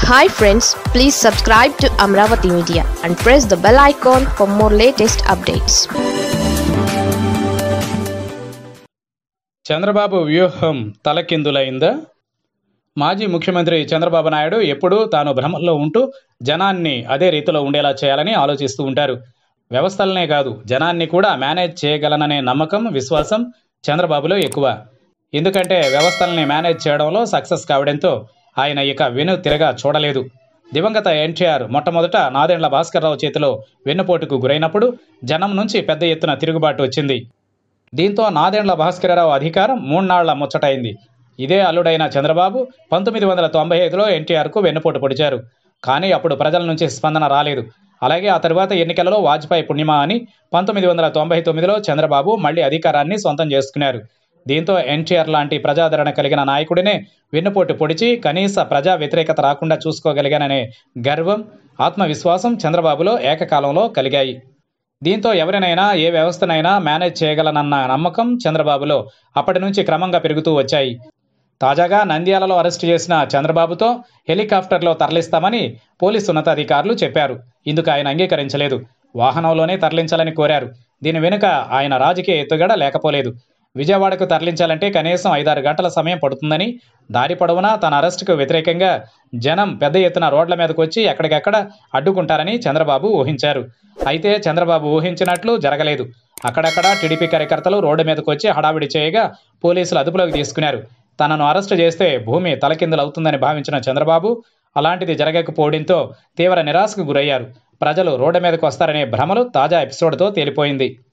hi friends please subscribe to Amaravati media and press the bell icon for more latest updates Chandrababu వ్యూహం తలకిందులైందా మాజీ ముఖ్యమంత్రి చంద్రబాబు నాయుడు ఎప్పుడూ తాను భ్రమంలో ఉంటూ జనాన్ని అదే రీతిలో ఉండేలా చేయాలని ఆలోచిస్తూ ఉంటారు వ్యవస్థలనే కాదు జనాన్ని కూడా మేనేజ్ చేయగలననే నమ్మకం విశ్వాసం చంద్రబాబులో ఎక్కువ ఎందుకంటే వ్యవస్థల్ని మేనేజ్ చేయడంలో సక్సెస్ కావడంతో ఆయన ఇక వెను తిరగా చూడలేదు దివంగత ఎన్టీఆర్ మొట్టమొదట నాదెండ్ల భాస్కర్రావు చేతిలో వెన్నుపోటుకు గురైనప్పుడు జనం నుంచి పెద్ద ఎత్తున తిరుగుబాటు వచ్చింది దీంతో నాదెండ్ల భాస్కరరావు అధికారం మూన్నాళ్ల ముచ్చటైంది ఇదే అల్లుడైన చంద్రబాబు పంతొమ్మిది వందల తొంభై ఐదులో ఎన్టీఆర్కు వెన్నుపోటు పొడిచారు కానీ అప్పుడు ప్రజల నుంచి స్పందన రాలేదు అలాగే ఆ తరువాత ఎన్నికలలో వాజ్పేయి పుణ్యమా అని పంతొమ్మిది వందల తొంభై తొమ్మిదిలో చంద్రబాబు మళ్లీ అధికారాన్ని సొంతం చేసుకున్నారు దీంతో ఎన్టీఆర్ లాంటి ప్రజాదరణ కలిగిన నాయకుడినే వెన్నుపోటు పొడిచి కనీస ప్రజా వ్యతిరేకత రాకుండా చూసుకోగలిగాననే గర్వం ఆత్మవిశ్వాసం చంద్రబాబులో ఏకకాలంలో కలిగాయి దీంతో ఎవరినైనా ఏ వ్యవస్థనైనా మేనేజ్ చేయగలనన్న నమ్మకం చంద్రబాబులో అప్పటి నుంచి క్రమంగా పెరుగుతూ వచ్చాయి తాజాగా నంద్యాలలో అరెస్టు చేసిన చంద్రబాబుతో హెలికాప్టర్లో తరలిస్తామని పోలీసు ఉన్నతాధికారులు చెప్పారు ఇందుకు ఆయన అంగీకరించలేదు వాహనంలోనే తరలించాలని కోరారు దీని వెనుక ఆయన రాజకీయ ఎత్తుగడ లేకపోలేదు విజయవాడకు తరలించాలంటే కనీసం ఐదారు గంటల సమయం పడుతుందని దారి పొడవునా తన అరెస్టుకు వ్యతిరేకంగా జనం పెద్ద ఎత్తున రోడ్ల మీదకు వచ్చి ఎక్కడికెక్కడ అడ్డుకుంటారని చంద్రబాబు ఊహించారు అయితే చంద్రబాబు ఊహించినట్లు జరగలేదు అక్కడక్కడ టీడీపీ కార్యకర్తలు రోడ్డు మీదకు వచ్చి హడావిడి చేయగా పోలీసులు అదుపులోకి తీసుకున్నారు తనను అరెస్టు చేస్తే భూమి తలకిందులవుతుందని భావించిన చంద్రబాబు అలాంటిది జరగకపోవడంతో తీవ్ర నిరాశకు గురయ్యారు ప్రజలు రోడ్డు మీదకు వస్తారనే భ్రమలు తాజా ఎపిసోడ్తో తేలిపోయింది